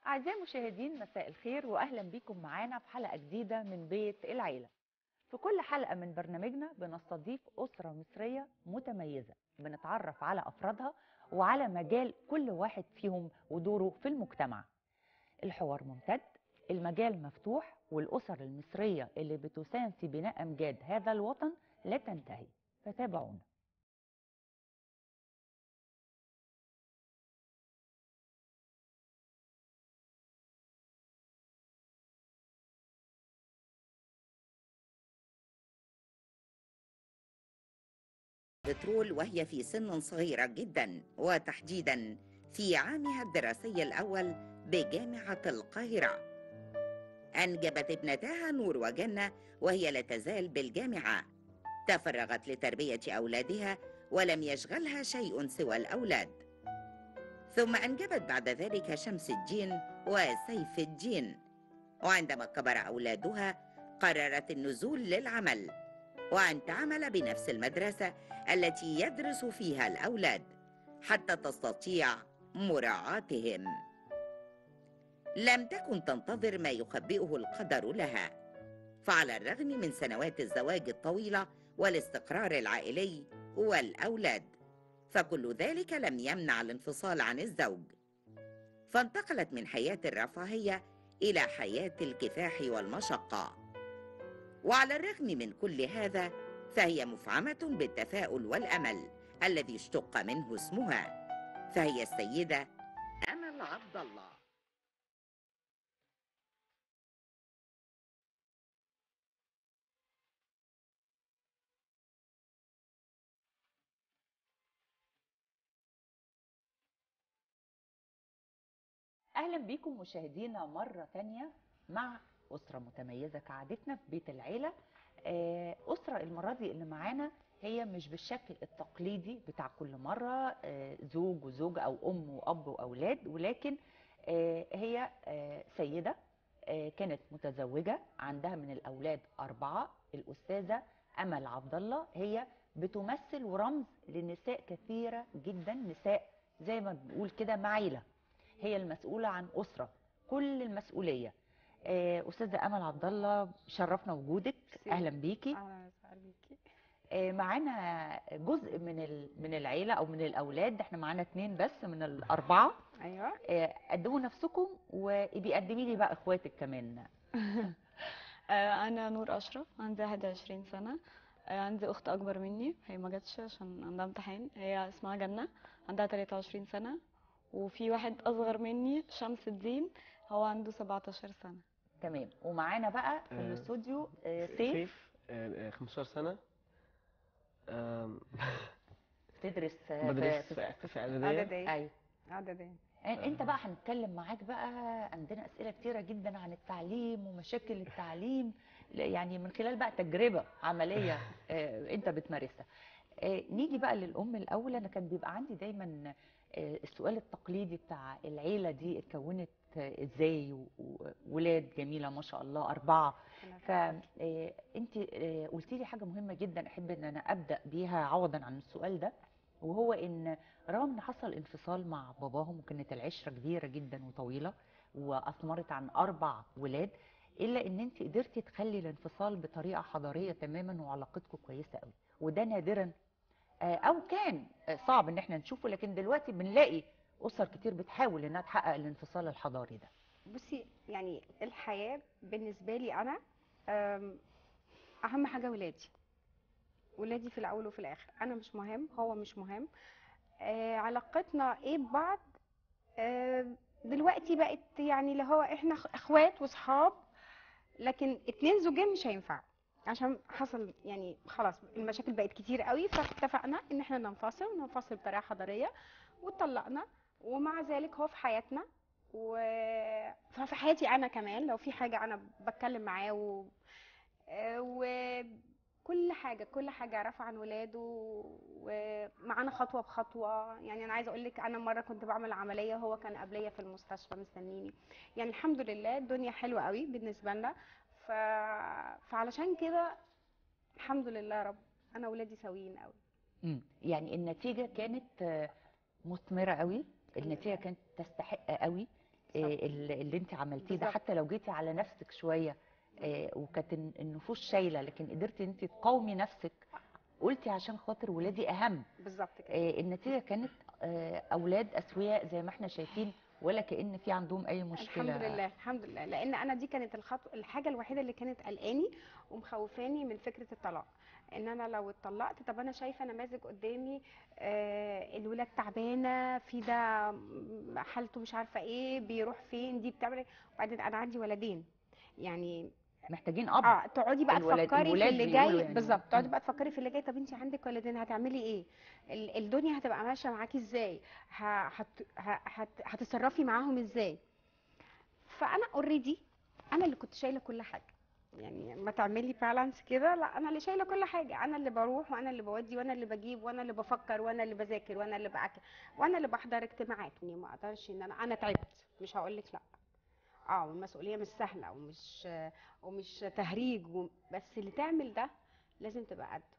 أعزائي المشاهدين مساء الخير وأهلا بكم معانا في حلقة جديدة من بيت العيلة في كل حلقة من برنامجنا بنستضيف أسرة مصرية متميزة بنتعرف على أفرادها وعلى مجال كل واحد فيهم ودوره في المجتمع الحوار ممتد المجال مفتوح والأسر المصرية اللي بتساهم في بناء أمجاد هذا الوطن لا تنتهي فتابعونا بترول وهي في سن صغيرة جدا وتحديدا في عامها الدراسي الأول بجامعة القاهرة أنجبت ابنتها نور وجنة وهي لا تزال بالجامعة تفرغت لتربية أولادها ولم يشغلها شيء سوى الأولاد ثم أنجبت بعد ذلك شمس الدين وسيف الدين وعندما كبر أولادها قررت النزول للعمل وأن تعمل بنفس المدرسة التي يدرس فيها الأولاد حتى تستطيع مراعاتهم لم تكن تنتظر ما يخبئه القدر لها فعلى الرغم من سنوات الزواج الطويلة والاستقرار العائلي والأولاد فكل ذلك لم يمنع الانفصال عن الزوج فانتقلت من حياة الرفاهية إلى حياة الكفاح والمشقة وعلى الرغم من كل هذا فهي مفعمة بالتفاؤل والأمل الذي اشتق منه اسمها فهي السيدة أمل عبد الله أهلا بكم مشاهدينا مرة تانية مع أسرة متميزة كعادتنا في بيت العيلة آه، أسرة المرة دي اللي معانا هي مش بالشكل التقليدي بتاع كل مرة آه، زوج وزوجة أو أم وأب وأولاد ولكن آه، هي آه، سيدة آه، كانت متزوجة عندها من الأولاد أربعة الأستاذة أمل عبد الله هي بتمثل ورمز لنساء كثيرة جدا نساء زي ما بنقول كده معيلة هي المسؤولة عن أسرة كل المسؤولية آه، أستاذة أمل عبد الله شرفنا وجودك ميرسي. أهلا بيكي اهلا وسهلا بيكي آه، معانا جزء من ال- من العيلة أو من الأولاد احنا معانا اتنين بس من الأربعة ايوه آه، قدموا نفسكم وبيقدمي لي بقى إخواتك كمان آه، انا نور اشرف عندي 21 سنه آه، عندي اخت اكبر مني هي ما جاتش عشان عندها امتحان هي اسمها جنه عندها 23 سنه وفي واحد اصغر مني شمس الدين هو عنده 17 سنه تمام ومعانا بقى في آه، الاستوديو آه، سيف سيف آه، آه، 15 سنة آم، تدرس آه، في- بدرس في- في في إعدادية اعداديه أيوه اعداديه انت بقى هنتكلم معاك بقى عندنا اسئله كتيره جدا عن التعليم ومشاكل التعليم ل- يعني من خلال بقى تجربه عمليه آه، انت بتمارسها آه، نيجي بقى للام الاول انا كان بيبقى عندي دايما آه، السؤال التقليدي بتاع العيله دي اتكونت آه، ازاي وولاد جميله ما شاء الله اربعه فانت قلتي لي حاجه مهمه جدا احب ان انا ابدا بيها عوضا عن السؤال ده وهو ان رغم ان حصل انفصال مع باباهم وكانت العشره كبيره جدا وطويله واثمرت عن اربع ولاد الا ان انت قدرتي تخلي الانفصال بطريقه حضاريه تماما وعلاقتكم كويسه قوي وده نادرا آه، او كان آه، صعب ان احنا نشوفه لكن دلوقتي بنلاقي اسر كتير بتحاول انها تحقق الانفصال الحضاري ده بصي يعني الحياة بالنسبة لي أنا أم، أهم حاجة ولادي ولادي في الأول وفي الآخر أنا مش مهم هو مش مهم آه، علاقتنا إيه ببعض آه، دلوقتي بقت يعني اللي هو إحنا أخ- إخوات وصحاب لكن اتنين زوجين مش هينفع عشان حصل يعني خلاص المشاكل بقت كتير قوي فاتفقنا ان احنا ننفصل وننفصل بطريقه حضاريه واتطلقنا ومع ذلك هو في حياتنا و ففي حياتي انا كمان لو في حاجه انا بتكلم معاه و... آه، وكل حاجه كل حاجه اعرفها عن ولاده ومعانا خطوه بخطوه يعني انا عايزه اقول لك انا مره كنت بعمل عمليه هو كان قبليه في المستشفى مستنيني يعني الحمد لله الدنيا حلوه قوي بالنسبه لنا ف... فعلشان كده الحمد لله يا رب انا ولادي سويين قوي مم. يعني النتيجه كانت آه، مثمره قوي النتيجه كانت تستحق قوي آه، اللي اللي انت عملتيه ده بالظبط. حتى لو جيتي على نفسك شويه آه، وكانت الن- النفوس شايله لكن قدرتي انت تقاومي نفسك قلتي عشان خاطر ولادي اهم بالظبط كده آه، النتيجه كانت آه، اولاد اسوياء زي ما احنا شايفين ولا كأن في عندهم اي مشكله الحمد لله الحمد لله لان انا دي كانت الخطوه الحاجه الوحيده اللي كانت قلقاني ومخوفاني من فكره الطلاق ان انا لو اتطلقت طب انا شايفه نماذج قدامي آه الولاد تعبانه في ده م- حالته مش عارفه ايه بيروح فين دي بتعمل ايه وبعدين انا عندي ولدين يعني محتاجين اب اه تقعدي بقى الولاد- تفكري في الولاد اللي بيقولوا جاي يعني. بالظبط تقعدي مم. بقى تفكري في اللي جاي طب انت عندك ولدين هتعملي ايه ال- الدنيا هتبقى ماشيه معاكي ازاي ه- هت- ه- هت- هتتصرفي معاهم ازاي فانا اوريدي انا اللي كنت شايله كل حاجه يعني ما تعملي بالانس كده لا انا اللي شايله كل حاجه انا اللي بروح وانا اللي بودي وانا اللي بجيب وانا اللي بفكر وانا اللي بذاكر وانا اللي باكل وانا اللي بحضر اجتماعات يعني ما اقدرش ان انا انا تعبت مش هقول لك لا اه والمسؤوليه مش سهله ومش ومش تهريج و... بس اللي تعمل ده لازم تبقى قده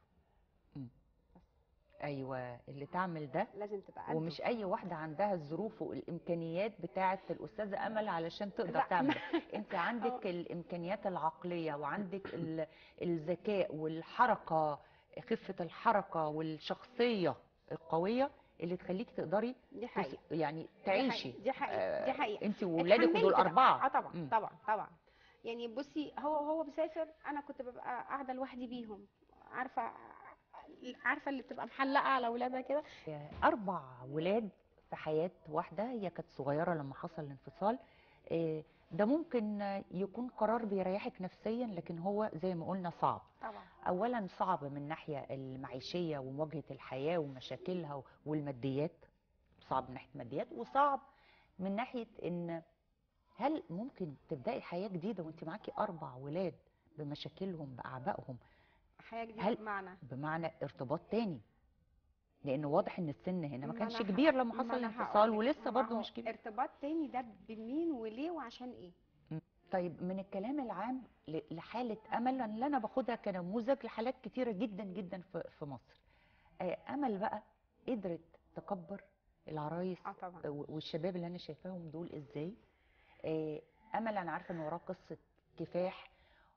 ايوه اللي تعمل ده لازم تبقى قده ومش اي واحده عندها الظروف والامكانيات بتاعه الاستاذه امل علشان تقدر لا، تعمل ده. انت عندك آه. الامكانيات العقليه وعندك ال- الذكاء والحركه خفه الحركه والشخصيه القويه اللي تخليكي تقدري دي تس- حقيقه يعني دي تعيشي حقيقة، دي حقيقه دي حقيقه انت وولادك اتحملي ودول كده. اربعه اه طبعا مم. طبعا طبعا يعني بصي هو هو مسافر انا كنت ببقى قاعده لوحدي بيهم عارفه عارفه اللي بتبقى محلقه على اولادها كده اربع ولاد في حياه واحده هي كانت صغيره لما حصل الانفصال آه، ده ممكن يكون قرار بيريحك نفسيا لكن هو زي ما قلنا صعب طبعا اولا صعب من الناحيه المعيشيه ومواجهه الحياه ومشاكلها والماديات صعب من ناحيه الماديات وصعب من ناحيه ان هل ممكن تبداي حياه جديده وانت معاكي اربع ولاد بمشاكلهم باعبائهم حياه جديده هل- بمعنى بمعنى ارتباط تاني لان واضح ان السن هنا ما ما كانش أنا ه- كبير لما ما حصل أنا الانفصال هقولك، ولسه ما برضه هو مش كبير ارتباط تاني ده بمين وليه وعشان ايه طيب من الكلام العام ل- لحالة أمل اللي أنا باخدها كنموذج لحالات كتيرة جدا جدا في في مصر آه، أمل بقى قدرت تكبر العرايس اه طبعا و- والشباب اللي أنا شايفاهم دول إزاي آه، أمل أنا عارفة إن وراه قصة كفاح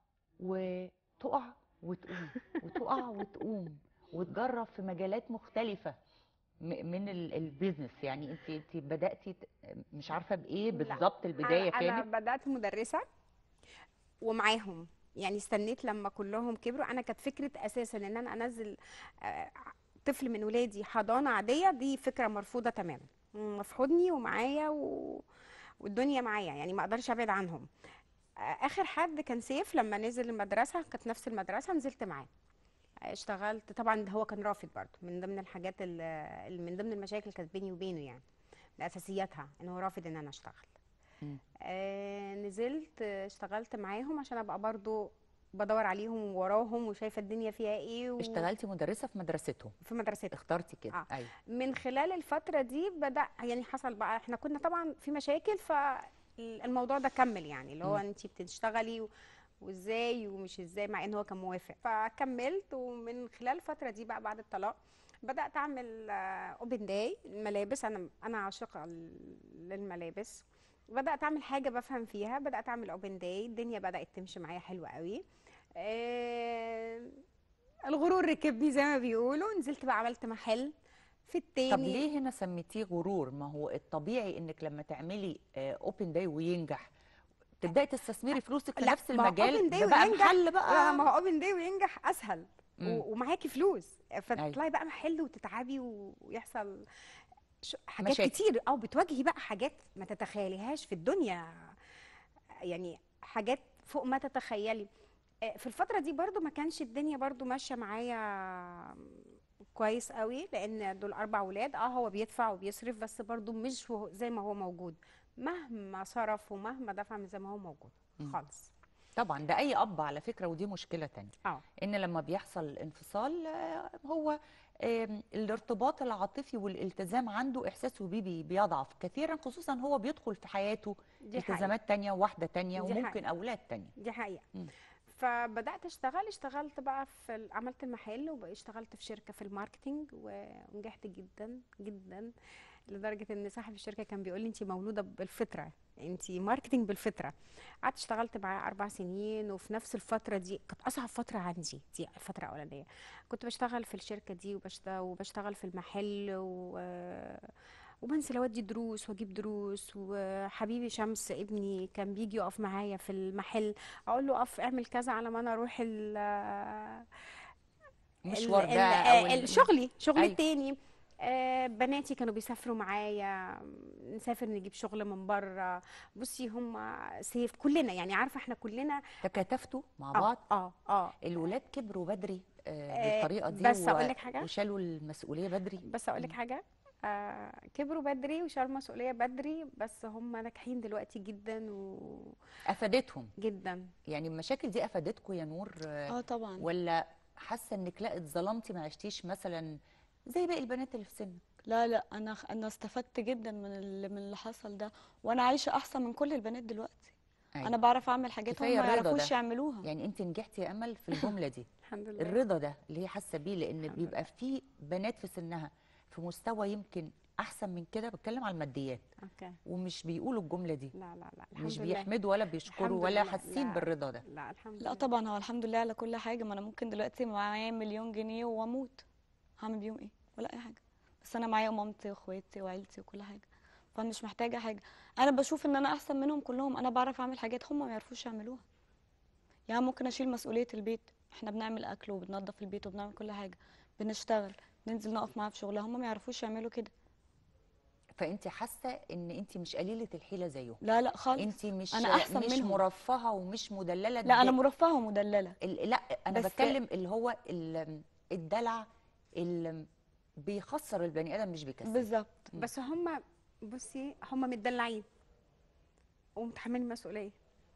وتقع وتقوم وتقع وتقوم وتجرب في مجالات مختلفة م- من ال- البيزنس يعني انت انت بدأتي ت- مش عارفة بإيه لا، بالظبط البداية انا أنا كانت بدات مدرسه ومعاهم يعني استنيت لما كلهم كبروا انا كانت فكره اساسا ان انا انزل آه، طفل من ولادي حضانه عاديه دي فكره مرفوضه تماما مفحودني ومعايا و... والدنيا معايا يعني ما اقدرش ابعد عنهم آه، اخر حد كان سيف لما نزل المدرسه كانت نفس المدرسه نزلت معاه اشتغلت طبعا هو كان رافض برضه من ضمن الحاجات اللي اللي من ضمن المشاكل كانت بيني وبينه يعني من اساسياتها ان هو رافض ان انا اشتغل مم. آه نزلت آه، اشتغلت معاهم عشان ابقى برضو بدور عليهم ووراهم وشايفه الدنيا فيها ايه و... اشتغلتي مدرسة في مدرستهم في مدرستهم اخترتي كده آه. ايوه من خلال الفتره دي بدا يعني حصل بقى احنا كنا طبعا في مشاكل فالموضوع ده كمل يعني اللي هو مم. انت بتشتغلي و... وازاي ومش ازاي مع ان هو كان موافق فكملت ومن خلال الفتره دي بقى بعد الطلاق بدات اعمل اوبن داي الملابس انا انا عاشقه ل- للملابس بدات اعمل حاجه بفهم فيها بدات اعمل اوبن داي الدنيا بدات تمشي معايا حلوه قوي آه الغرور ركبني زي ما بيقولوا نزلت بقى عملت محل في التاني طب ليه هنا سميتيه غرور ما هو الطبيعي انك لما تعملي اوبن داي وينجح تبداي تستثمري فلوسك في لا، نفس ما هو المجال open day ده بقى وينجح- محل لا بقى ما هو اوبن داي وينجح اسهل مم. و- ومعاكي فلوس أيوة. فتطلعي بقى محل وتتعبي و- ويحصل ش- حاجات مشاكل. كتير او بتواجهي بقى حاجات ما تتخيليهاش في الدنيا يعني حاجات فوق ما تتخيلي آه، في الفترة دي برضو ما كانش الدنيا برضو ماشية معايا كويس قوي لان دول اربع ولاد اه هو بيدفع وبيصرف بس برضو مش هو- زي ما هو موجود مهما صرف ومهما دفع مش زي ما هو موجود مم. خالص طبعا ده اي اب على فكره ودي مشكله تانية اه ان لما بيحصل انفصال آه، هو آم، الارتباط العاطفي والالتزام عنده احساسه بيه بي- بيضعف كثيرا خصوصا هو بيدخل في حياته دي حقيقة التزامات تانية وواحده تانية دي وممكن حقيقة. اولاد تانية دي حقيقة مم. فبدأت اشتغل اشتغلت بقى في ال- عملت المحل واشتغلت في شركة في الماركتينج ونجحت جدا جدا لدرجة ان صاحب الشركة كان بيقول لي انت مولودة بالفطرة انت ماركتنج بالفطره قعدت اشتغلت معاه اربع سنين وفي نفس الفتره دي كانت اصعب فتره عندي دي الفتره الاولانيه كنت بشتغل في الشركه دي وبشتغل, وبشتغل في المحل و وبنزل اودي دروس واجيب دروس وحبيبي شمس ابني كان بيجي يقف معايا في المحل اقول له اقف اعمل كذا على ما انا اروح ال مشوار ال- ده ال- أو ال- شغلي شغلي أيوة. التاني آه، بناتي كانوا بيسافروا معايا نسافر نجيب شغل من بره بصي هم سيف كلنا يعني عارفه احنا كلنا تكاتفتوا مع اه بعض اه اه الولاد كبروا بدري آه، آه، بالطريقه دي بس و- أقول لك حاجة؟ وشالوا المسؤوليه بدري بس اقول لك حاجه آه كبروا بدري وشالوا مسؤوليه بدري بس هم ناجحين دلوقتي جدا افادتهم وجدا يعني المشاكل دي افادتكم يا نور آه، اه طبعا ولا حاسه انك لا اتظلمتي ما عشتيش مثلا زي باقي البنات اللي في سنك لا لا انا انا استفدت جدا من اللي من اللي حصل ده وانا عايشه احسن من كل البنات دلوقتي أيوة. انا بعرف اعمل حاجات هم كفاية ما الرضا يعرفوش ده. يعملوها يعني انت نجحتي يا امل في الجمله دي الحمد لله الرضا ده اللي هي حاسه بيه لان الحمد بيبقى في بنات في سنها في مستوى يمكن احسن من كده بتكلم على الماديات اوكي ومش بيقولوا الجمله دي لا لا لا الحمد مش لله بيحمدوا ولا بيشكروا الحمد ولا لله. حاسين لا. بالرضا ده لا الحمد لا لله طبعا هو الحمد لله على كل حاجه ما انا ممكن دلوقتي معايا مليون جنيه واموت هعمل بيهم ايه ولا اي حاجه بس انا معايا مامتي واخواتي وعيلتي وكل حاجه فانا مش محتاجه حاجه انا بشوف ان انا احسن منهم كلهم انا بعرف اعمل حاجات هم ما يعرفوش يعملوها يعني ممكن اشيل مسؤوليه البيت احنا بنعمل اكل وبننظف البيت وبنعمل كل حاجه بنشتغل ننزل نقف معاها في شغلها هم ما يعرفوش يعملوا كده فانت حاسه ان انت مش قليله الحيله زيهم لا لا خالص انت مش أنا أحسن مش منهم. مرفهه ومش مدلله لا انا ب- مرفهه ومدلله ال- لا انا بس- بتكلم اللي هو ال- الدلع اللي بيخسر البني ادم مش بيكسب بالظبط بس هم بصي هم متدلعين ومتحملين مسؤوليه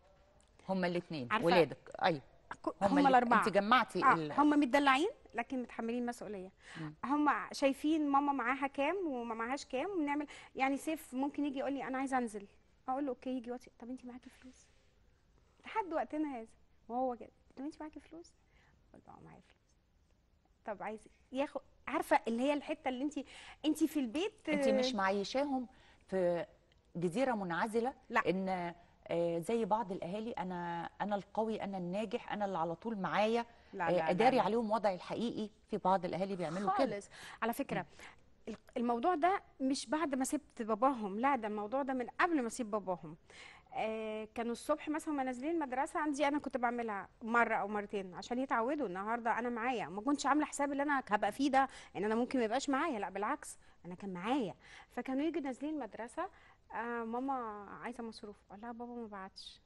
هما الاثنين عارفة- ولادك ايوه هم اللي- الاربعه انت جمعتي اه ال- هم متدلعين لكن متحملين مسؤوليه مم. هم شايفين ماما معاها كام وما معاهاش كام وبنعمل يعني سيف ممكن يجي يقول لي انا عايزه انزل اقول له اوكي يجي وقت طب انت معاكي فلوس لحد وقتنا هذا وهو كده طب انت معاكي فلوس اقول له اه معايا فلوس طب عايز إيه؟ ياخد عارفه اللي هي الحته اللي انت انت في البيت انت مش معيشاهم في جزيره منعزله لا. ان آه، زي بعض الاهالي انا انا القوي انا الناجح انا اللي على طول معايا لا آه، لا لا اداري لا. عليهم وضعي الحقيقي في بعض الاهالي بيعملوا كده خالص على فكره ال- الموضوع ده مش بعد ما سبت باباهم لا ده الموضوع ده من قبل ما اسيب باباهم آه كانوا الصبح مثلا ما نازلين المدرسه عندي انا كنت بعملها مره او مرتين عشان يتعودوا النهارده انا معايا ما كنتش عامله حساب اللي انا هبقى فيه ده ان انا ممكن ما يبقاش معايا لا بالعكس انا كان معايا فكانوا يجوا نازلين المدرسه آه ماما عايزه مصروف اقول لها بابا ما بعتش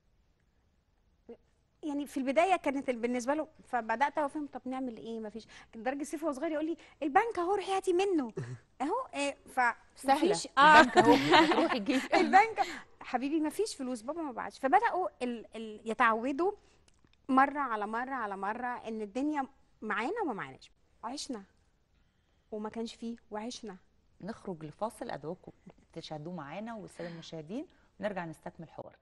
يعني في البدايه كانت بالنسبه له فبدات افهم طب نعمل ايه ما فيش لدرجه سيف وهو صغير يقول لي البنك اهو روحي هاتي منه اهو إيه ف سهله مفيش- اه البنك اهو تروحي تجيبي البنك حبيبي ما فيش فلوس بابا ما بعتش فبداوا ال... ال... يتعودوا مره على مره على مره ان الدنيا معانا وما معناش عشنا وما كانش فيه وعشنا نخرج لفاصل ادعوكم تشاهدوه معانا والساده المشاهدين ونرجع نستكمل حوارنا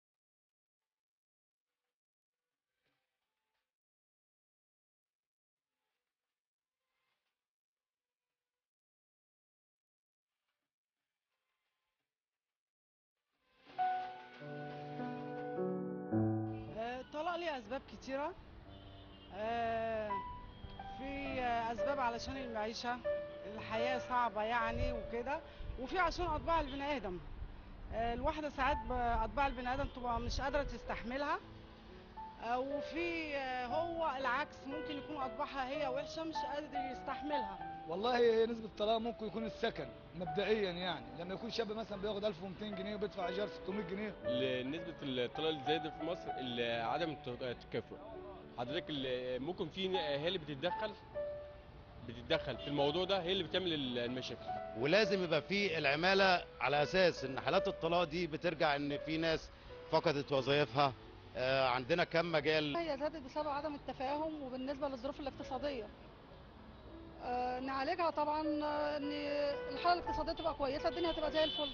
آه، الطلاق ليه اسباب كتيره آه، في آه، اسباب علشان المعيشه الحياه صعبه يعني وكده وفي عشان اطباع البني ادم آه، الواحده ساعات ب- اطباع البني ادم تبقى مش قادره تستحملها آه، وفي آه، هو العكس ممكن يكون اطباعها هي وحشه مش قادر يستحملها والله هي نسبة الطلاق ممكن يكون السكن مبدئيا يعني لما يكون شاب مثلا بياخد 1200 جنيه وبيدفع ايجار 600 جنيه نسبة الطلاق الزايدة في مصر ال- عدم الت- التكافؤ حضرتك ال- ممكن في اهالي بتتدخل بتتدخل في الموضوع ده هي اللي بتعمل ال- المشاكل ولازم يبقى في العماله على اساس ان حالات الطلاق دي بترجع ان في ناس فقدت وظائفها آه، عندنا كم مجال هي زادت بسبب عدم التفاهم وبالنسبه للظروف الاقتصاديه آه، نعالجها طبعا آه، ان الحاله الاقتصاديه تبقى كويسه الدنيا هتبقى زي الفل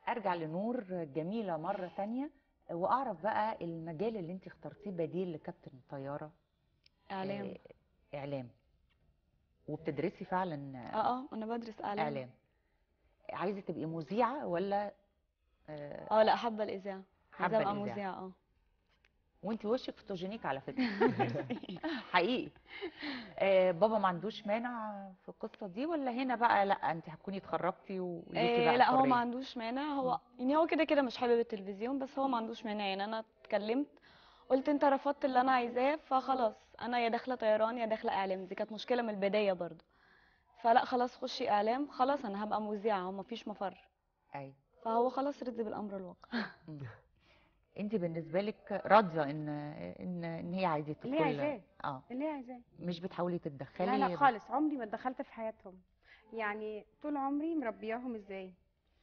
ارجع لنور جميله مره تانية واعرف بقى المجال اللي انت اخترتيه بديل لكابتن طياره اعلام آه، اعلام وبتدرسي فعلا اه اه انا بدرس اعلام اعلام عايزه تبقي مذيعه ولا آه، اه لا حابه الاذاعه عايزه حابة ابقى الإذاعة. مذيعه اه وانت وشك فوتوجينيك على فكره حقيقي آه بابا ما عندوش مانع في القصه دي ولا هنا بقى لا انت هتكوني اتخرجتي وليكي إيه بقى لا هو ما الحرية؟ عندوش مانع هو يعني هو كده كده مش حابب التلفزيون بس هو ما عندوش مانع يعني انا اتكلمت قلت انت رفضت اللي انا عايزاه فخلاص انا يا داخله طيران يا داخله اعلام دي كانت مشكله من البدايه برضو فلا خلاص خشي اعلام خلاص انا هبقى مذيعه هو مفيش مفر ايوه فهو خلاص رد بالامر الواقع انت بالنسبه لك راضيه ان ان ان هي عايزه تدخل اللي هي عايزاه اه اللي هي عايزاه مش بتحاولي تتدخلي لا لا خالص عمري ما اتدخلت في حياتهم يعني طول عمري مربياهم ازاي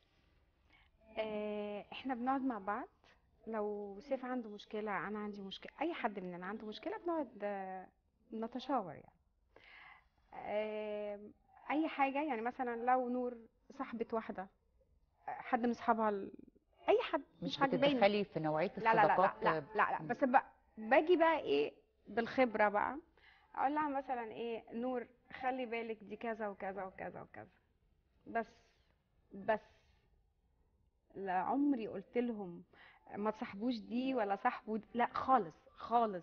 آه احنا بنقعد مع بعض لو سيف عنده مشكلة أنا عندي مشكلة أي حد مننا عنده مشكلة بنقعد آه، نتشاور يعني آه أي حاجة يعني مثلا لو نور صاحبة واحدة آه، حد من صحابها ال- أي حد مش مش عاجباني بتتدخلي في نوعيه لا لا لا لا الصداقات لا لا, لا. بس بقى باجي بقى ايه بالخبره بقى اقول لها مثلا ايه نور خلي بالك دي كذا وكذا وكذا وكذا بس بس لا عمري قلت لهم ما تصاحبوش دي ولا صاحبوا دي. لا خالص خالص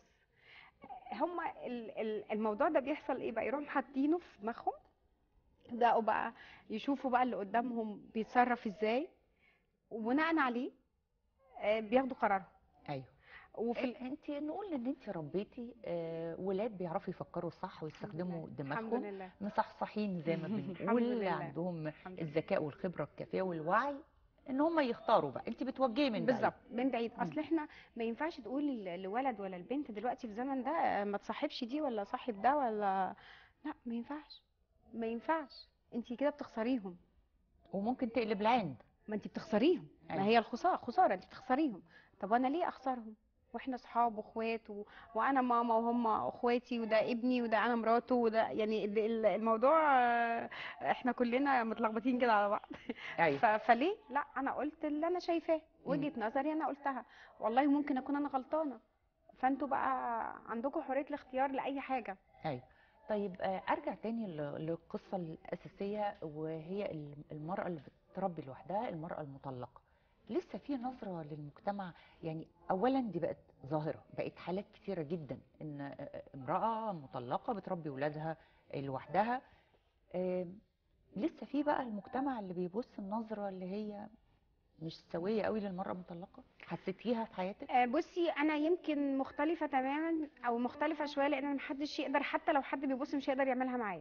هما ال- ال- الموضوع ده بيحصل ايه بقى يروحوا حاطينه في دماغهم يبداوا بقى يشوفوا بقى اللي قدامهم بيتصرف ازاي وبناء عليه آه، بياخدوا قرارهم ايوه وفي ال- انت نقول ان انت ربيتي آه، ولاد بيعرفوا يفكروا صح ويستخدموا الحمد دماغهم لله مصحصحين زي ما الحمد بنقول لله. عندهم الحمد لله. الذكاء والخبره الكافيه والوعي ان هم يختاروا بقى انت بتوجهي من بعيد. بالظبط من بعيد اصل احنا ما ينفعش تقول ل- لولد ولا البنت دلوقتي في الزمن ده آه، ما تصاحبش دي ولا صاحب ده ولا لا ما ينفعش ما ينفعش انت كده بتخسريهم وممكن تقلب العند ما انت بتخسريهم أيوة. ما هي الخساره خساره انت بتخسريهم طب انا ليه اخسرهم واحنا اصحاب واخوات و... وانا ماما وهم اخواتي وده ابني وده انا مراته وده يعني ال- ال- الموضوع آه، احنا كلنا متلخبطين كده على بعض ايوه ف... فليه لا انا قلت اللي انا شايفاه وجهة نظري انا قلتها والله ممكن اكون انا غلطانه فانتوا بقى عندكم حريه الاختيار لاي حاجه ايوه طيب آه، ارجع تاني ل- للقصه الاساسيه وهي الم- المراه اللي بتربي لوحدها المراه المطلقه لسه في نظره للمجتمع يعني اولا دي بقت ظاهره بقت حالات كتيره جدا ان آه، امراه مطلقه بتربي ولادها لوحدها آه، لسه في بقى المجتمع اللي بيبص النظره اللي هي مش سويه قوي للمراه المطلقه حسيتيها في حياتك آه، بصي انا يمكن مختلفه تماما او مختلفه شويه لان محدش يقدر حتى لو حد بيبص مش هيقدر يعملها معايا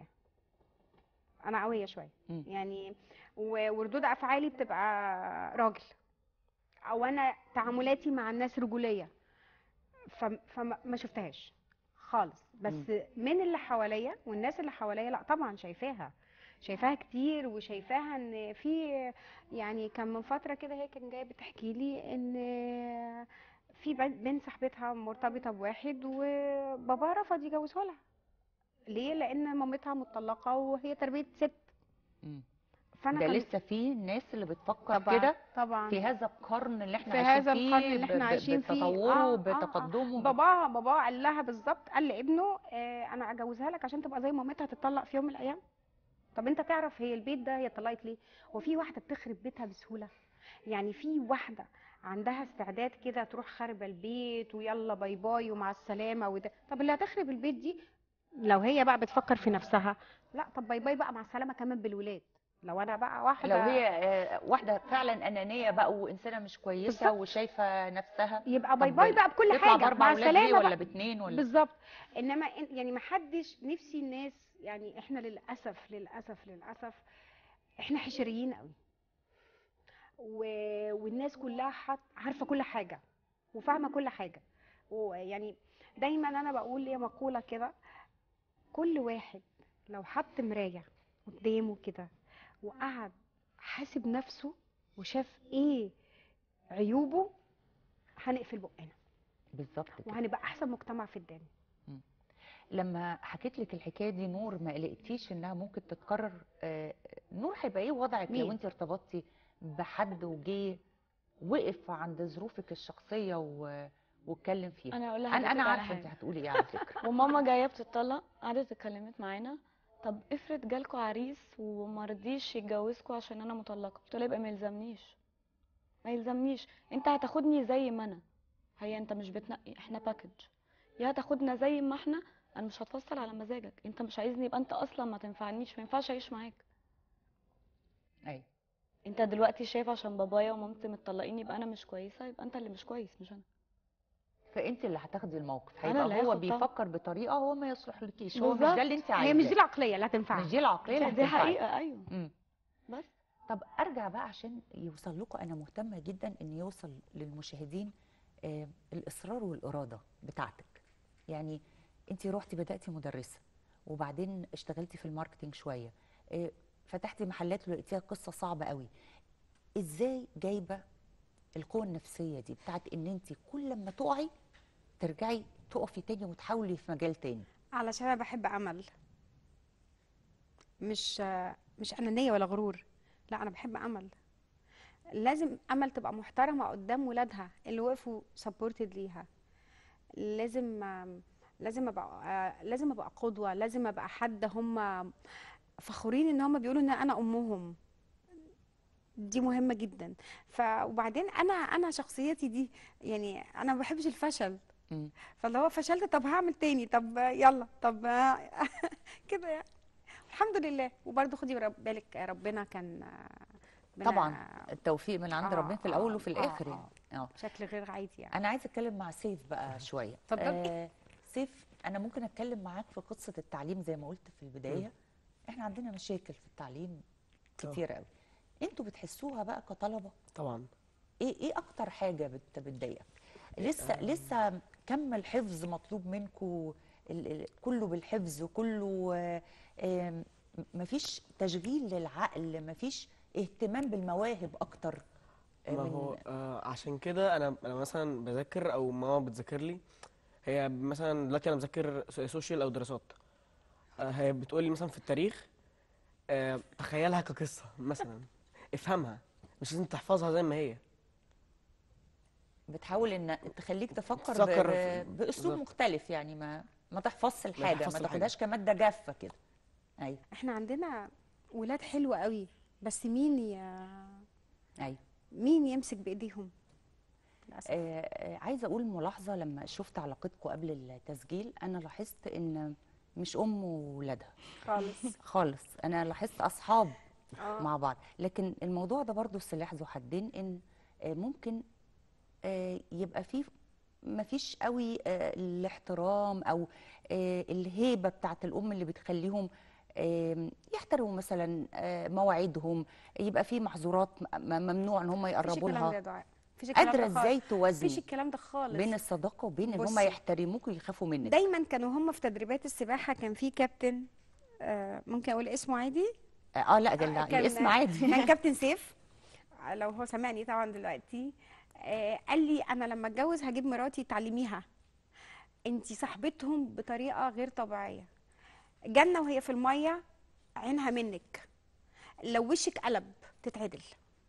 انا قويه شويه مم. يعني و- وردود افعالي بتبقى راجل او انا تعاملاتي مع الناس رجوليه فم- فما ما شفتهاش خالص بس من اللي حواليا والناس اللي حواليا لا طبعا شايفاها شايفاها كتير وشايفاها ان في يعني كان من فتره كده هي كان جايه بتحكي لي ان في بنت بنت صاحبتها مرتبطه بواحد وباباها رفض يجوزها لها ليه لان مامتها مطلقه وهي تربيه ست مم. فانا ده كان- لسه في ناس اللي بتفكر طبعا كده طبعا في هذا القرن اللي احنا في عايشين هذا فيه القرن اللي ب- احنا ب- عايشين فيه بتطوره آه، آه، آه. بتقدمه باباها باباها قال لها بالظبط قال لابنه آه انا اجوزها لك عشان تبقى زي مامتها تتطلق في يوم من الايام طب انت تعرف هي البيت ده هي اتطلقت ليه وفي واحده بتخرب بيتها بسهوله يعني في واحده عندها استعداد كده تروح خاربه البيت ويلا باي باي ومع السلامه وده طب اللي هتخرب البيت دي لو هي بقى بتفكر في نفسها لا طب باي باي بقى مع السلامه كمان بالولاد لو انا بقى واحده لو هي آه، واحده فعلا انانيه بقى وانسانه مش كويسه بالظبط. وشايفه نفسها يبقى باي طب باي بقى بكل تطلع حاجه باربع مع ولاد ليه السلامه ولا بقى. باتنين ولا بالظبط انما إن- يعني ما حدش نفسي الناس يعني احنا للاسف للاسف للاسف احنا حشريين قوي و... والناس كلها حط... عارفه كل حاجه وفاهمه كل حاجه ويعني دايما انا بقول لي مقوله كده كل واحد لو حط مرايه قدامه كده وقعد حاسب نفسه وشاف ايه عيوبه هنقفل بقنا بالظبط كده وهنبقى احسن مجتمع في الدنيا لما حكيت لك الحكايه دي نور ما قلقتيش انها ممكن تتكرر آه، نور هيبقى ايه وضعك لو مين؟ انت ارتبطتي بحد وجه وقف عند ظروفك الشخصيه و... واتكلم فيها انا اقول انا لحضرتك انا على عارفه انت حاجه هتقولي ايه على فكره وماما جايه بتطلق قعدت اتكلمت معانا طب افرض جالكوا عريس وما رضيش يتجوزكوا عشان انا مطلقه قلت له يبقى ما يلزمنيش ما يلزمنيش انت هتاخدني زي ما انا هي انت مش بتنقي احنا باكج يا هتاخدنا زي ما احنا انا مش هتفصل على مزاجك انت مش عايزني يبقى انت اصلا ما تنفعنيش ما ينفعش اعيش معاك ايوه انت دلوقتي شايف عشان بابايا ومامتي متطلقين يبقى انا مش كويسه يبقى انت اللي مش كويس مش انا فانت اللي هتاخدي الموقف أنا هيبقى اللي هو هاخد طبعا. بيفكر بطريقه هو ما يصلحلكيش هو مش بالظبط. ده اللي انت هي عايزاه مش دي العقليه اللي هتنفعك مش دي العقليه اللي دي هتنفعك. حقيقه ايوه مم. بس طب ارجع بقى عشان يوصل لكم انا مهتمه جدا ان يوصل للمشاهدين آه الاصرار والاراده بتاعتك يعني انت روحتي بداتي مدرسه وبعدين اشتغلتي في الماركتينج شويه آه فتحتي محلات ولقيتيها قصه صعبه قوي ازاي جايبه القوه النفسيه دي بتاعت ان انت كل لما تقعي ترجعي تقفي تاني وتحاولي في مجال تاني علشان انا بحب امل مش مش انانيه ولا غرور لا انا بحب امل لازم امل تبقى محترمه قدام ولادها اللي وقفوا سبورتد ليها لازم لازم ابقى لازم ابقى قدوه لازم ابقى حد هم فخورين ان هم بيقولوا ان انا امهم دي مهمه جدا ف وبعدين انا انا شخصيتي دي يعني انا ما بحبش الفشل مم. فاللي هو فشلت طب هعمل تاني طب يلا طب كده يعني الحمد لله وبرضه خدي رب- بالك ربنا كان ربنا طبعا التوفيق من عند آه، ربنا في الاول آه، وفي آه، الاخر آه. يعني اه بشكل غير عادي يعني انا عايزه اتكلم مع سيف بقى شويه اتفضلي. آه سيف انا ممكن اتكلم معاك في قصه التعليم زي ما قلت في البدايه احنا عندنا مشاكل في التعليم كتير قوي انتوا بتحسوها بقى كطلبه طبعا ايه ايه اكتر حاجه بت بتضايقك لسه لسه كم الحفظ مطلوب منكم كله بالحفظ وكله آه، آم، مفيش تشغيل للعقل مفيش اهتمام بالمواهب اكتر آه، ما من- هو آه عشان كده انا انا مثلا بذاكر او ماما بتذاكر لي هي مثلا دلوقتي انا بذاكر سو- سوشيال او دراسات آه هي بتقول لي مثلا في التاريخ آه تخيلها كقصه مثلا افهمها مش لازم تحفظها زي ما هي بتحاول ان تخليك تفكر ب... تفكر ب... في- باسلوب بالظبط. مختلف يعني ما ما تحفظش الحاجه ما, تحفظش الحاجة. تاخدهاش كماده جافه كده ايوه احنا عندنا ولاد حلوة قوي بس مين يا ايوه مين يمسك بايديهم للاسف آه، آه، عايزه اقول ملاحظه لما شفت علاقتكم قبل التسجيل انا لاحظت ان مش ام وولادها خالص خالص انا لاحظت اصحاب آه. مع بعض لكن الموضوع ده برضو سلاح ذو حدين ان آه، ممكن آه، يبقى فيه مفيش قوي آه، الاحترام او آه، الهيبه بتاعت الام اللي بتخليهم آم، يحترموا مثلا آه، مواعيدهم يبقى في محظورات م- م- ممنوع ان هم مفيش يقربوا الكلام ده يا لها دعاء مفيش الكلام قادره ده خالص. ازاي توازني مفيش الكلام ده خالص بين الصداقه وبين ان هم بصي. يحترموك ويخافوا منك دايما كانوا هم في تدريبات السباحة كان في كابتن آه ممكن اقول اسمه عادي اه لا ده آه، لا كان- الاسم عادي كان كابتن سيف آه، لو هو سامعني طبعا دلوقتي آه قال لي انا لما اتجوز هجيب مراتي تعلميها انتي صاحبتهم بطريقه غير طبيعيه جنه وهي في الميه عينها منك لو وشك قلب تتعدل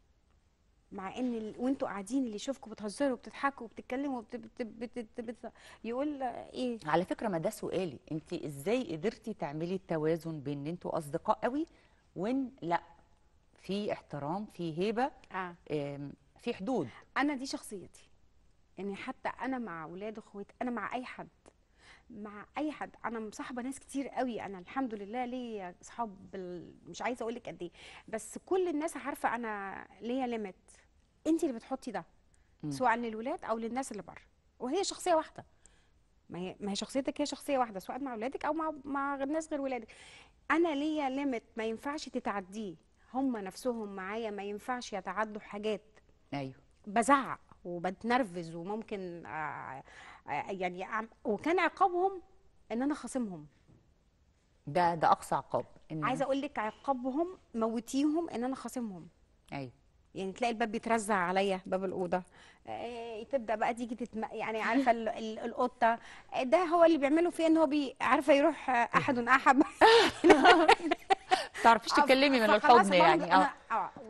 مع ان ال... وانتوا قاعدين اللي يشوفكم بتهزروا وبتضحكوا وبتتكلموا وبت... بت... بت... بت... بت... يقول آه، ايه على فكره ما ده سؤالي انت ازاي قدرتي تعملي التوازن بين ان انتوا اصدقاء قوي وان لا في احترام في هيبه اه آم، في حدود انا دي شخصيتي يعني حتى انا مع ولاد اخواتي انا مع اي حد مع اي حد انا مصاحبه ناس كتير قوي انا الحمد لله ليا اصحاب بال... مش عايزه اقول لك قد ايه بس كل الناس عارفه انا ليا ليميت انت اللي بتحطي ده مم. سواء للولاد او للناس اللي بره وهي شخصيه واحده ما هي ما هي شخصيتك هي شخصيه واحده سواء مع ولادك او مع مع غير ناس غير ولادك انا ليا ليميت ما ينفعش تتعديه هم نفسهم معايا ما ينفعش يتعدوا حاجات ايوه بزعق وبتنرفز وممكن آه، آه، يعني أعم- وكان عقابهم ان انا خاصمهم ده ده اقصى عقاب ان عايزه اقول لك عقابهم موتيهم ان انا خاصمهم ايوه يعني تلاقي الباب بيترزع عليا باب الاوضه آه، تبدا بقى تيجي تتم... يعني عارفه ال- ال- القطه آه، ده هو اللي بيعمله فيه ان هو بي... عارفه يروح آه، احد احب تعرفيش تتكلمي من فخلاص الحضن برضه يعني اه أنا- اه و...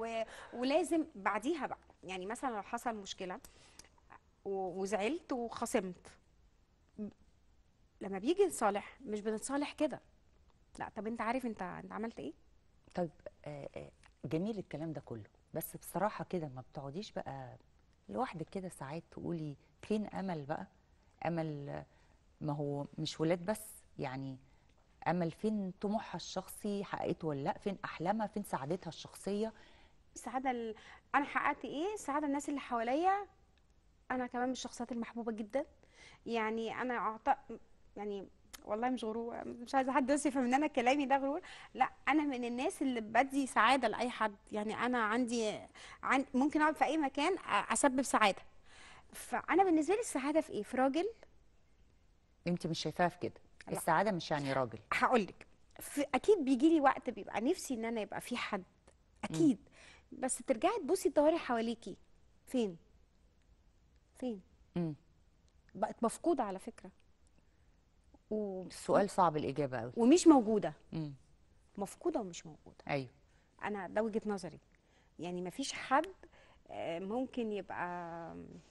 و... ولازم بعديها بقى يعني مثلا لو حصل مشكله و... وزعلت وخصمت م- لما بيجي نصالح مش بنتصالح كده لا طب انت عارف انت انت عملت ايه طيب آه، آه، جميل الكلام ده كله بس بصراحة كده ما بتقعديش بقى لوحدك كده ساعات تقولي فين أمل بقى أمل آه، ما هو مش ولاد بس يعني أمل فين طموحها الشخصي حققته ولا لأ فين أحلامها فين سعادتها الشخصية السعاده ال... انا حققت ايه السعاده الناس اللي حواليا انا كمان من الشخصيات المحبوبه جدا يعني انا أعط... يعني والله مش غرور مش عايزه حد بس يفهم ان انا كلامي ده غرور لا انا من الناس اللي بدي سعاده لاي حد يعني انا عندي عن... ممكن اقعد في اي مكان أ- اسبب سعاده فانا بالنسبه لي السعاده في ايه في راجل أنت مش شايفاها في كده لا. السعادة مش يعني راجل هقول لك اكيد بيجي لي وقت بيبقى نفسي ان انا يبقى في حد اكيد بس ترجعي تبصي تدوري حواليكي فين فين مم. بقت مفقوده على فكره و... السؤال صعب الإجابة أوي ومش موجوده مم. مفقوده ومش موجوده أيوه انا ده وجهه نظري يعني مفيش حد آه، ممكن يبقى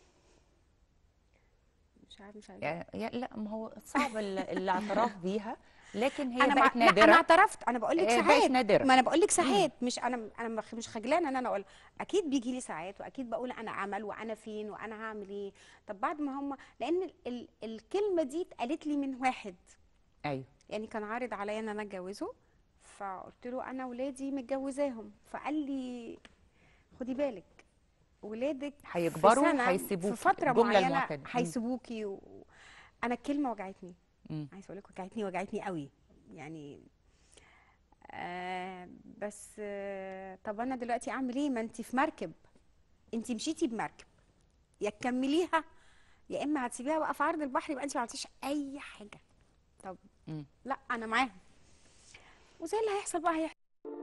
مش عارف مش عارف يعني يا- لا ما هو صعب ال- الاعتراف بيها لكن هي انا مع... بقت لا انا نادرة اعترفت انا بقول لك آه، بقت ساعات نادرة. ما انا بقول لك ساعات مش انا انا مخ- مش خجلانه ان انا اقول اكيد بيجي لي ساعات واكيد بقول انا عمل وانا فين وانا هعمل ايه طب بعد ما هم لان ال... ال... الكلمه دي اتقالت لي من واحد أيوه يعني كان عارض عليا ان انا اتجوزه فقلت له انا ولادي متجوزاهم فقال لي خدي بالك ولادك في هيكبروا سنة- هيسيبوكي في فتره الجملة معينه المعتادة. مم. هيسيبوكي و... انا الكلمه وجعتني مم. عايزه اقول لك وجعتني وجعتني قوي يعني آه بس آه طب انا دلوقتي اعمل ايه ما انت في مركب انت مشيتي بمركب يا تكمليها يا اما هتسيبيها بقى في عرض البحر يبقى انت ما عملتيش اي حاجه طب مم. لا انا معاهم وزي اللي هيحصل بقى هيحصل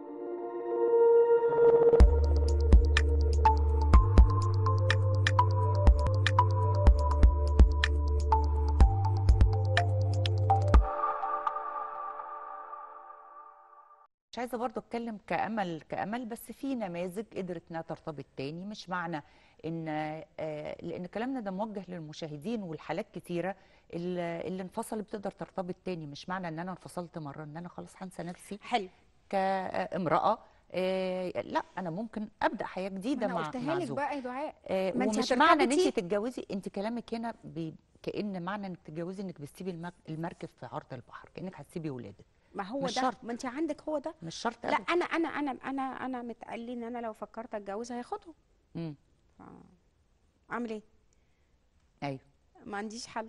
مش عايزه برضو اتكلم كامل كامل بس في نماذج قدرت انها ترتبط تاني مش معنى ان آه، لان كلامنا ده موجه للمشاهدين والحالات كتيره اللي اللي انفصلت بتقدر ترتبط تاني مش معنى ان انا انفصلت مره ان انا خلاص هنسى نفسي حلو كامراه آه، لا انا ممكن ابدا حياه ما جديده انا مع قلتها مع لك زوج بقى يا دعاء آه، ما انت ومش معنى ان انت هترتبطي تتجوزي انت كلامك هنا بي كأن معنى انك تتجوزي انك بتسيبي المك- المركب في عرض البحر كأنك هتسيبي ولادك ما هو مش ده شرط. ما انت عندك هو ده مش شرط لا أبدا انا انا انا انا انا متقال لي ان انا لو فكرت اتجوز هياخدهم مم. اعمل ايه ايوه ما عنديش حل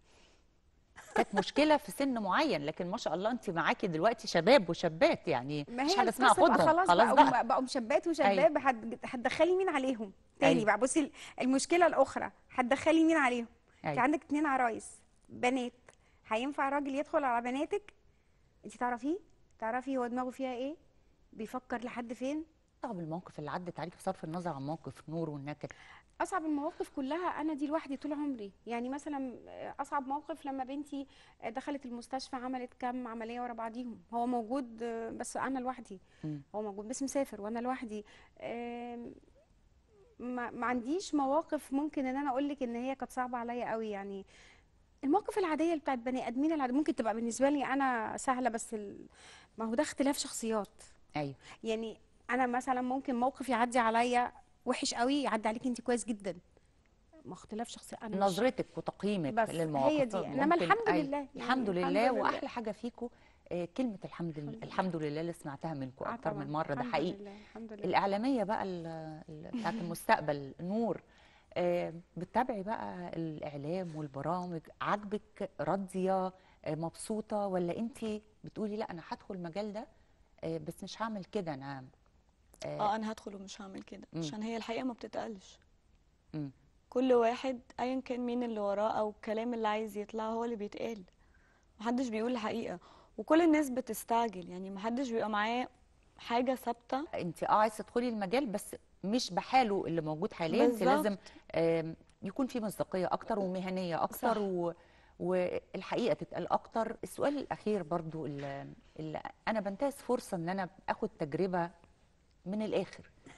كانت مشكله في سن معين لكن ما شاء الله انت معاكي دلوقتي شباب وشابات يعني ما مش هي حاجه اسمها القصة بقى خدهم خلاص, خلاص بقوا بقى بقوا مشبات وشباب هت- هتدخلي مين عليهم تاني أيوة. بقى بصي المشكله الاخرى هتدخلي مين عليهم انت أيوة. عندك اتنين عرايس بنات هينفع راجل يدخل على بناتك انت تعرفيه تعرفي هو دماغه فيها ايه بيفكر لحد فين طب الموقف اللي عدت عليك بصرف النظر عن موقف نور والنكد اصعب المواقف كلها انا دي لوحدي طول عمري يعني مثلا اصعب موقف لما بنتي دخلت المستشفى عملت كام عمليه ورا بعضيهم هو موجود بس انا لوحدي مم. هو موجود بس مسافر وانا لوحدي آم، ما, ما عنديش مواقف ممكن ان انا اقول لك ان هي كانت صعبه عليا قوي يعني المواقف العاديه اللي بتاعت بني ادمين العاديه ممكن تبقى بالنسبه لي انا سهله بس ال... ما هو ده اختلاف شخصيات ايوه يعني انا مثلا ممكن موقف يعدي عليا وحش قوي يعدي عليك انت كويس جدا ما اختلاف شخصي انا مش- نظرتك وتقييمك بس للمواقف هي دي انما ممكن- الحمد أيوة. لله يعني الحمد الحمد لله لله. واحلى حاجه فيكم آه، كلمه الحمد لله الحمد لله اللي سمعتها منكم آه اكتر طبعاً. من مره ده الحمد حقيقي لله الحمد لله الاعلاميه بقى ال- ال- بتاعت المستقبل نور آه، بتتابعي بقى الاعلام والبرامج عاجبك راضيه آه، مبسوطه ولا انت بتقولي لا انا هدخل المجال ده آه، بس مش هعمل كده انا اه انا هدخل ومش هعمل كده مم. عشان هي الحقيقه ما بتتقالش مم. كل واحد ايا كان مين اللي وراه او الكلام اللي عايز يطلع هو اللي بيتقال محدش بيقول الحقيقه وكل الناس بتستعجل يعني محدش بيبقى معاه حاجه ثابته انت اه عايزه تدخلي المجال بس مش بحاله اللي موجود حاليا انت بالظبط. لازم آم، يكون في مصداقيه اكتر ومهنيه اكتر صح. و... والحقيقه تتقال اكتر السؤال الاخير برضو اللي, اللي انا بنتهز فرصه ان انا اخد تجربه من الاخر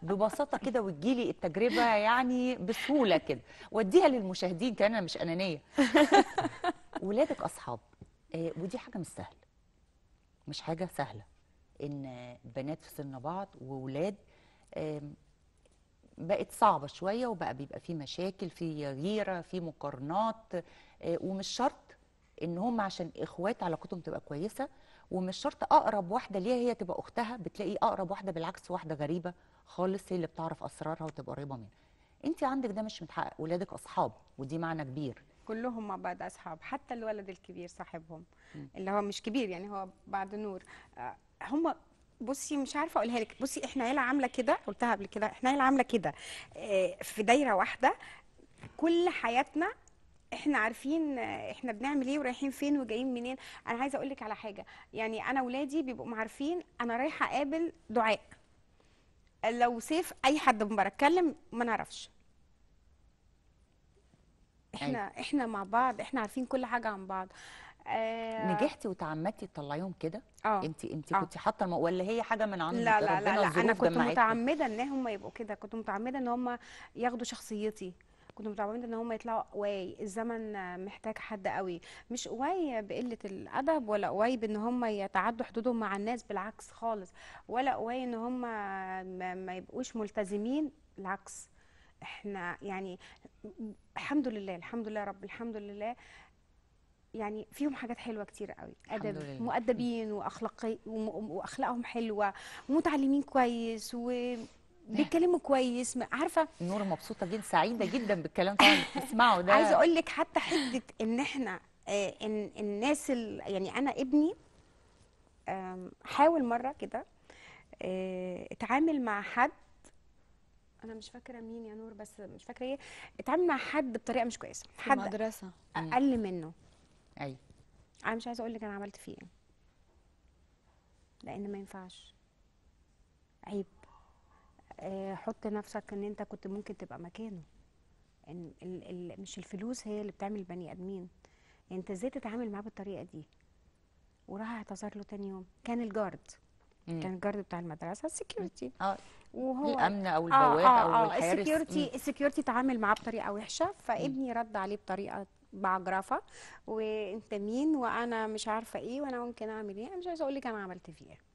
ببساطه كده وتجيلي التجربه يعني بسهوله كده واديها للمشاهدين كان انا مش انانيه ولادك اصحاب آه، ودي حاجه مش سهله مش حاجه سهله ان بنات في سن بعض وولاد آم، بقت صعبه شويه وبقى بيبقى في مشاكل في غيره في مقارنات آه، ومش شرط ان هم عشان اخوات علاقتهم تبقى كويسه ومش شرط اقرب واحده ليها هي تبقى اختها بتلاقي اقرب واحده بالعكس واحده غريبه خالص هي اللي بتعرف اسرارها وتبقى قريبه منها انت عندك ده مش متحقق ولادك اصحاب ودي معنى كبير كلهم مع بعض اصحاب حتى الولد الكبير صاحبهم مم. اللي هو مش كبير يعني هو بعد نور آه، هم بصي مش عارفه اقولها لك بصي احنا عيله عامله كده قلتها قبل كده احنا عيله عامله كده آه، في دايره واحده كل حياتنا احنا عارفين آه، احنا بنعمل ايه ورايحين فين وجايين منين انا عايزه اقول لك على حاجه يعني انا ولادي بيبقوا عارفين انا رايحه اقابل دعاء لو سيف اي حد من بره اتكلم ما نعرفش احنا احنا مع بعض احنا عارفين كل حاجه عن بعض آه نجحتي وتعمدتي تطلعيهم كده اه انت انت آه. كنت حاطه الم... ولا هي حاجه من عندك لا لا لا, ربنا لا انا الظروف كنت جمعتكم؟ متعمده ان هم يبقوا كده كنت متعمده ان هم ياخدوا شخصيتي كنت متعمده ان هم يطلعوا قواي الزمن آه، محتاج حد قوي مش قواي بقله الادب ولا قواي بان هم يتعدوا حدودهم مع الناس بالعكس خالص ولا قواي ان هم ما, ما يبقوش ملتزمين بالعكس احنا يعني الحمد لله الحمد لله رب الحمد لله يعني فيهم حاجات حلوه كتير قوي الحمد ادب لله. مؤدبين واخلاقي وم- واخلاقهم حلوه ومتعلمين كويس وبيتكلموا كويس م- عارفه نور مبسوطه جدا سعيده جدا بالكلام طبعا بتسمعه ده عايزه اقول لك حتى حته ان احنا آه، ان الناس ال... يعني انا ابني آم، حاول مره كده آه، اتعامل مع حد انا مش فاكره مين يا نور بس مش فاكره ايه اتعامل مع حد بطريقه مش كويسه في حد المدرسة اقل منه ايوه انا مش عايزه اقول لك انا عملت فيه ايه لان ما ينفعش عيب آه، حط نفسك ان انت كنت ممكن تبقى مكانه ان ال ال مش الفلوس هي اللي بتعمل البني ادمين يعني انت ازاي تتعامل معاه بالطريقه دي وراح اعتذر له تاني يوم كان الجارد مم. كان الجارد بتاع المدرسه السكيورتي اه وهو الامن او اه البواب اه او اه الحارس السكيورتي مم. السكيورتي تعامل معاه بطريقه وحشه فابني رد عليه بطريقه بعجرفه وانت مين وانا مش عارفه ايه وانا ممكن اعمل ايه انا مش عايزه اقول لك انا عملت فيه ايه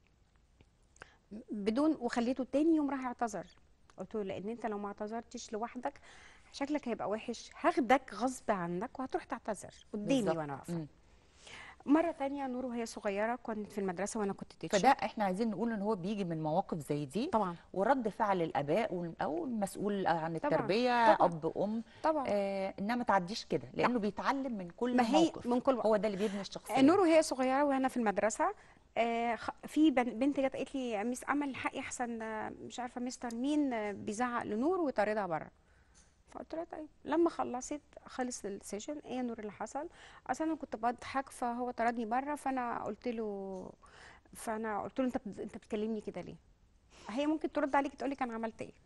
بدون وخليته تاني يوم راح اعتذر قلت له لان انت لو ما اعتذرتش لوحدك شكلك هيبقى وحش هاخدك غصب عنك وهتروح تعتذر قدامي بالظبط. وانا واقفه مم. مره تانية نور وهي صغيره كنت في المدرسه وانا كنت تيتشر فده احنا عايزين نقول ان هو بيجي من مواقف زي دي طبعا ورد فعل الاباء وال- او المسؤول عن طبعاً، التربيه طبعاً. اب ام طبعا آه انها ما تعديش كده لانه بيتعلم من كل ما هي موقف من كل هو ده اللي بيبني الشخصيه نور وهي صغيره وانا في المدرسه آه، خ- في بن- بنت جت قالت لي يا ميس امل الحقي احسن آه، مش عارفه مستر مين آه، بيزعق لنور وطاردها بره فقلت لها طيب لما خلصت خلص السيشن ايه يا نور اللي حصل اصل انا كنت بضحك فهو طردني بره فانا قلت له فانا قلت له انت بت- انت بتكلمني كده ليه هي ممكن ترد عليك تقول لك انا عملت ايه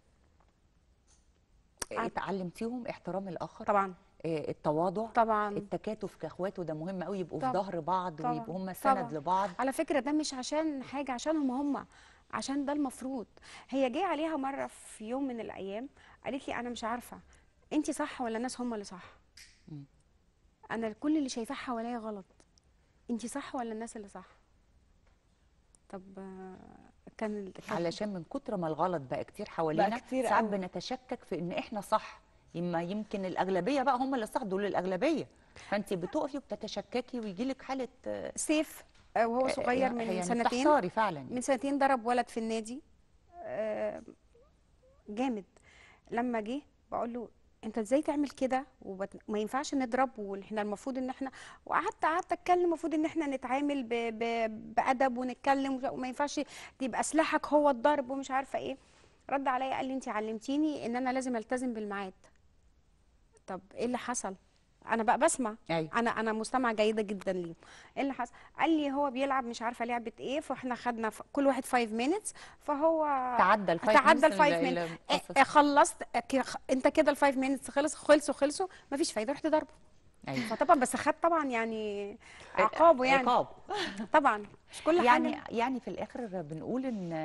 آه، اتعلمتيهم احترام الاخر طبعا آه، التواضع طبعا التكاتف كاخوات وده مهم قوي يبقوا في طبعاً، ظهر بعض طبعاً، ويبقوا هم طبعاً. سند لبعض على فكرة ده مش عشان حاجة عشانهم هم عشان ده المفروض هي جاي عليها مرة في يوم من الأيام قالت لي أنا مش عارفة أنت صح ولا الناس هم اللي صح مم. أنا كل اللي شايفاه حواليا غلط أنت صح ولا الناس اللي صح طب آه، كان ال- كان- علشان من كتر ما الغلط بقى كتير حوالينا كتير ساعات قوي. بنتشكك في ان احنا صح اما يمكن الاغلبيه بقى هم اللي صح دول الاغلبيه فانت بتقفي وبتتشككي ويجي لك حاله آه، سيف آه، وهو صغير آه، من يعني سنتين بتحصري فعلا من سنتين ضرب ولد في النادي آه، جامد لما جه بقول له انت ازاي تعمل كده وبت- وما ينفعش نضرب واحنا المفروض ان احنا وقعدت قعدت اتكلم المفروض ان احنا نتعامل ب... ب... بادب ونتكلم وما ينفعش تبقى سلاحك هو الضرب ومش عارفه ايه رد عليا قال لي انت علمتيني ان انا لازم التزم بالميعاد طب ايه اللي حصل انا بقى بسمع ايوه انا انا مستمعه جيده جدا ليه ايه اللي حصل قال لي هو بيلعب مش عارفه لعبه ايه فاحنا خدنا ف- كل واحد 5 minutes فهو تعدى الفايف تعدى minutes الفايف اللي- minutes. اللي إيه، مخصص. إيه، خلصت إيه، ك- انت كده الفايف minutes خلص خلصوا خلصوا مفيش فايده رحت ضربه ايوه فطبعا بس خد طبعا يعني عقابه يعني عقاب طبعا مش كل يعني حاجه يعني في الاخر بنقول ان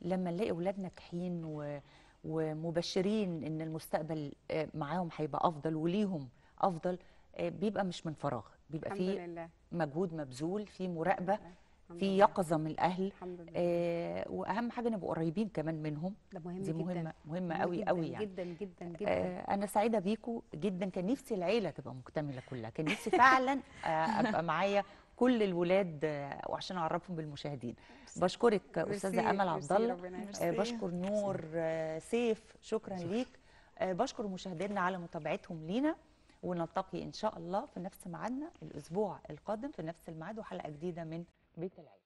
لما نلاقي اولاد ناجحين و... ومبشرين ان المستقبل آه، معاهم هيبقى افضل وليهم افضل آه، بيبقى مش من فراغ بيبقى الحمد فيه لله مجهود مبذول في مراقبه الحمد في لله. يقظه من الاهل الحمد لله آه، واهم حاجه نبقى قريبين كمان منهم ده مهم دي جدا مهمه مهمه مهم قوي جدا قوي يعني جدا جدا جدا آه، انا سعيده بيكم جدا كان نفسي العيله تبقى مكتمله كلها كان نفسي فعلا آه، ابقى معايا كل الولاد آه، وعشان اعرفهم بالمشاهدين بشكرك ميرسي، استاذه امل عبد ميرسي، الله ربنا يخليك. آه، بشكر نور آه، سيف شكرا ليك آه، بشكر مشاهدينا على متابعتهم لينا ونلتقي ان شاء الله في نفس ميعادنا الاسبوع القادم في نفس الميعاد وحلقه جديده من بيت العيله